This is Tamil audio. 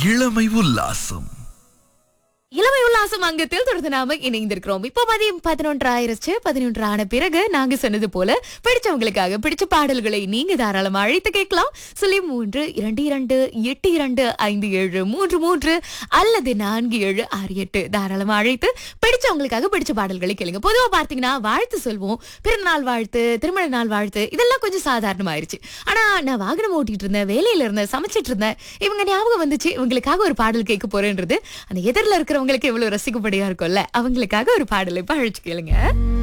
இளமை உல்லாசம் இளமை உல்லாசம் அங்கத்தில் தொடர்ந்து நாம இணைந்திருக்கிறோம் இப்போ மதியம் பதினொன்று ஆயிருச்சு பதினொன்று ஆன பிறகு நாங்க சொன்னது போல பிடிச்சவங்களுக்காக பிடிச்ச பாடல்களை நீங்க தாராளமா அழைத்து கேட்கலாம் சொல்லி மூன்று இரண்டு இரண்டு எட்டு இரண்டு ஐந்து ஏழு மூன்று மூன்று அல்லது நான்கு ஏழு ஆறு எட்டு தாராளமா அழைத்து பிடிச்சவங்களுக்காக பிடிச்ச பாடல்களை கேளுங்க பொதுவா பார்த்தீங்கன்னா வாழ்த்து சொல்வோம் பிறந்த நாள் வாழ்த்து திருமண நாள் வாழ்த்து இதெல்லாம் கொஞ்சம் சாதாரணமாயிருச்சு ஆனா நான் வாகனம் ஓட்டிட்டு இருந்தேன் வேலையில இருந்தேன் சமைச்சிட்டு இருந்தேன் இவங்க ஞாபகம் வந்துச்சு இவங்களுக்காக ஒரு பாடல் கேட்க போறேன்றது அந்த எதிரில் இருக்கிறவங்களுக்கு எவ்வளவு ரசிக்கப்படியா இருக்கும்ல அவங்களுக்காக ஒரு பாடலை இப்ப அழைச்சு கேளுங்க